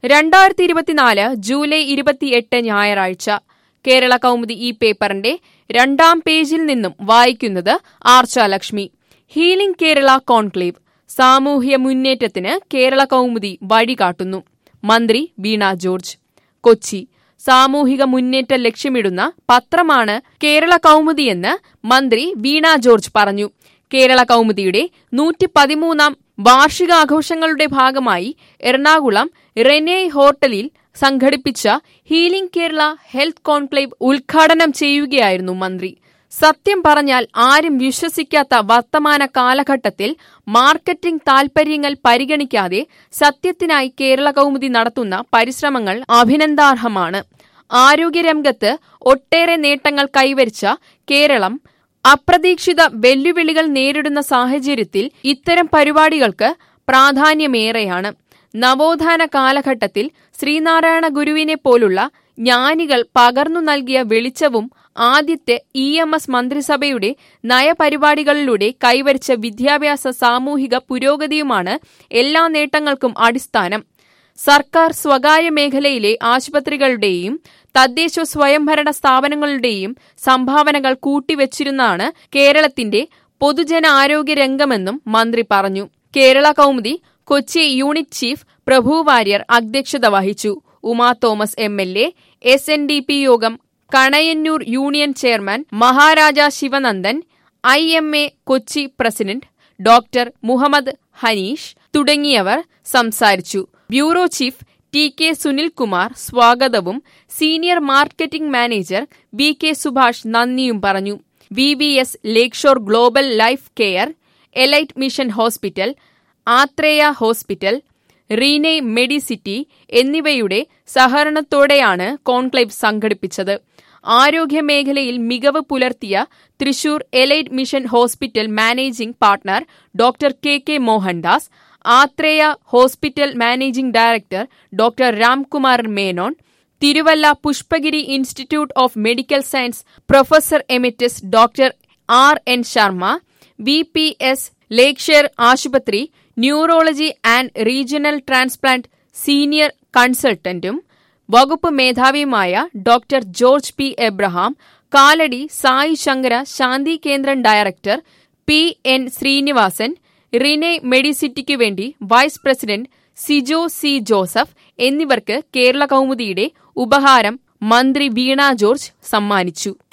രണ്ടായിരത്തി ഇരുപത്തിനാല് ജൂലൈ ഇരുപത്തിയെട്ട് ഞായറാഴ്ച കേരള കൗമുദി ഈ പേപ്പറിന്റെ രണ്ടാം പേജിൽ നിന്നും വായിക്കുന്നത് ആർച്ച ലക്ഷ്മി ഹീലിംഗ് കേരള കോൺക്ലേവ് സാമൂഹ്യ മുന്നേറ്റത്തിന് കേരള കൗമുദി വഴികാട്ടുന്നു മന്ത്രി വീണ ജോർജ് കൊച്ചി സാമൂഹിക മുന്നേറ്റം ലക്ഷ്യമിടുന്ന പത്രമാണ് കേരള കൗമുദിയെന്ന് മന്ത്രി വീണ ജോർജ് പറഞ്ഞു കേരള കൗമുദിയുടെ നൂറ്റി പതിമൂന്നാം വാർഷികാഘോഷങ്ങളുടെ ഭാഗമായി എറണാകുളം റെനെ ഹോട്ടലിൽ സംഘടിപ്പിച്ച ഹീലിംഗ് കേരള ഹെൽത്ത് കോൺക്ലേവ് ഉദ്ഘാടനം ചെയ്യുകയായിരുന്നു മന്ത്രി സത്യം പറഞ്ഞാൽ ആരും വിശ്വസിക്കാത്ത വർത്തമാന കാലഘട്ടത്തിൽ മാർക്കറ്റിംഗ് താൽപര്യങ്ങൾ പരിഗണിക്കാതെ സത്യത്തിനായി കേരള കൗമുദി നടത്തുന്ന പരിശ്രമങ്ങൾ അഭിനന്ദാർഹമാണ് ആരോഗ്യരംഗത്ത് ഒട്ടേറെ നേട്ടങ്ങൾ കൈവരിച്ച കേരളം അപ്രതീക്ഷിത വെല്ലുവിളികൾ നേരിടുന്ന സാഹചര്യത്തിൽ ഇത്തരം പരിപാടികൾക്ക് പ്രാധാന്യമേറെയാണ് നവോത്ഥാന കാലഘട്ടത്തിൽ ശ്രീനാരായണ ഗുരുവിനെ പോലുള്ള ജ്ഞാനികൾ പകർന്നു നൽകിയ വെളിച്ചവും ആദ്യത്തെ ഇ എം എസ് മന്ത്രിസഭയുടെ നയപരിപാടികളിലൂടെ കൈവരിച്ച വിദ്യാഭ്യാസ സാമൂഹിക പുരോഗതിയുമാണ് എല്ലാ നേട്ടങ്ങൾക്കും അടിസ്ഥാനം സർക്കാർ സ്വകാര്യ മേഖലയിലെ ആശുപത്രികളുടെയും തദ്ദേശ സ്വയംഭരണ സ്ഥാപനങ്ങളുടെയും സംഭാവനകൾ കൂട്ടിവച്ചിരുന്നാണ് കേരളത്തിന്റെ പൊതുജനാരോഗ്യ രംഗമെന്നും മന്ത്രി പറഞ്ഞു കേരള കൗമുദി കൊച്ചി യൂണിറ്റ് ചീഫ് പ്രഭു വാര്യർ അധ്യക്ഷത വഹിച്ചു Uma Thomas M L A S N D P യോഗം Kanayannur union chairman Maharaja Sivanandan I M A Kochi president doctor Muhammad Hanish തുടങ്ങിയവർ സംസാരിച്ചു bureau chief T K Sunilkumar സ്വാഗതവും senior marketing manager V K Subhash നന്ദിയും പറഞ്ഞു V V S Lakeshore global life care elite mission hospital Athreya hospital Renai medicity എന്നിവയുടെ സഹകരണത്തോടെയാണ് conclave സംഘടിപ്പിച്ചത് ആരോഗ്യമേഖലയിൽ മികവ് പുലർത്തിയ Thrissur elite mission hospital managing partner doctor K K Mohandas Athreya hospital managing director doctor Ramkumar Menon Thiruvalla Pushpagiri institute of medical science professor emeritus doctor R N Sharma V P S Lakeshore ആശുപത്രി neurology and regional transplant senior കൺസൾട്ടന്റും വകുപ്പ് മേധാവിയുമായ doctor George P Abraham Kalady Sai Shankara Shanti കേന്ദ്രം director P N Srinivasan Renai മെഡിസിറ്റിക്കു വേണ്ടി vice president Sijo C Joseph എന്നിവർക്ക് കേരള കൗമുദിയുടെ ഉപഹാരം മന്ത്രി വീണ ജോർജ് സമ്മാനിച്ചു